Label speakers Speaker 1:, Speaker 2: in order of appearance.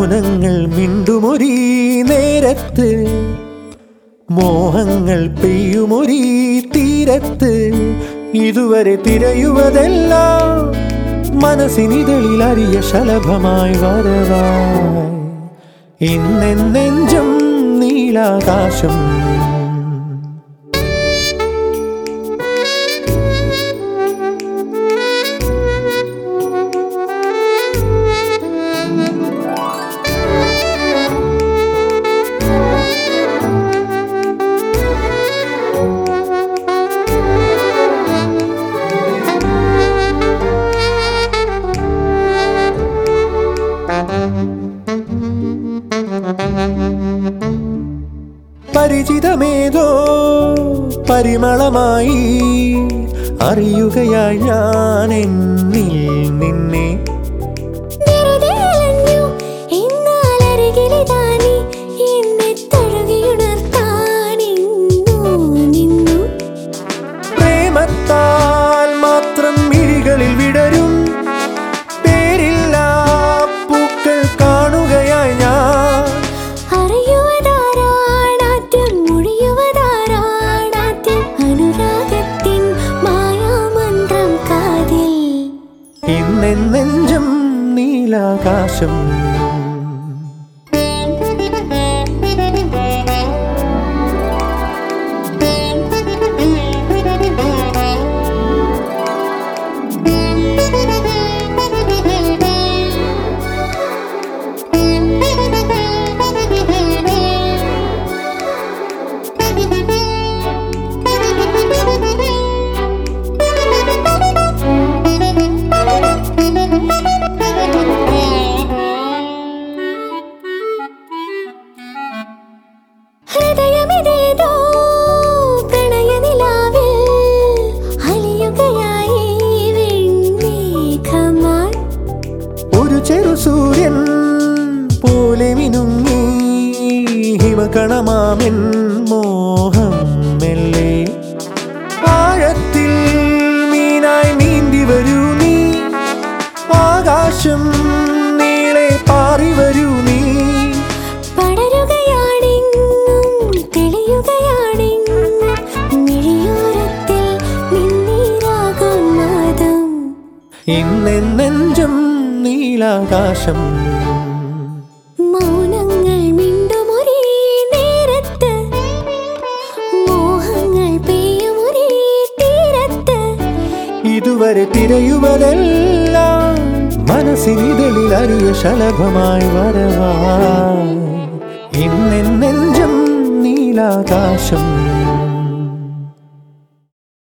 Speaker 1: മൗനങ്ങൾ മിണ്ടുമൊരീ നേരത്ത് മോഹങ്ങൾ പെയ്യുമൊരീ തീരത്ത് ഇതുവരെ തിരയുവതെല്ലാം മനസ്സിനിതളിൽ അറിയ ശലഭമായി വരവായി ഇന്നെഞ്ചും നീലാകാശം പരിചിതമേതോ പരിമളമായി അറിയുകയായി ഞാൻ എന്നിൽ നിന്നെ
Speaker 2: വെറുതെ അലഞ്ഞു എന്നാൽ അരികിലിതാ നീ എന്നെ തഴുകിയുണർത്താൻ ഇന്നു നിന്നു
Speaker 1: പ്രേമത്താൽ മാത്രം മിഴികളിൽ വിടരും പേരില്ലാ പൂക്കൾ കാണുകയായി ഞാൻ
Speaker 2: അറിയുവതാരാണാദ്യം മൊഴിയുവതാരാണാദ്യം അനുരാഗത്തിൻ മായാമന്ത്രം കാതിൽ
Speaker 1: ഇന്നെഞ്ചും നീലാകാശം
Speaker 2: ഹൃദയമിതേതോ പ്രണയനിലാവിൽ അലിയുകയായി വെണ്മേഘമായി
Speaker 1: ഒരു ചെറു സൂര്യൻ പോലെ മിനുങ്ങി ഹിമകണമാമെൻ മോഹം മെല്ലെ ആഴത്തിൽ മീനായി നീന്തി വരൂ നീ ആകാശം നീളെ പാറി വരൂ നീ
Speaker 2: പടരുകയാണെങ്ങും തെളിയുകയാണെങ്ങും മിഴിയോരത്തിൽ നിന്നീരാകും നാദം
Speaker 1: ഇന്നെഞ്ചും നീലാകാശം
Speaker 2: മൗനങ്ങൾ മിണ്ടുമൊരേ നേരത്ത് മോഹങ്ങൾ പെയ്യുമൊരേ തീരത്ത്
Speaker 1: ഇതുവരെ തിരയുവതെല്ലാം മനസ്സിനിതളിൽ അറിയ ശലഭമായി വരവായി ഇന്നെഞ്ചും നീലാകാശം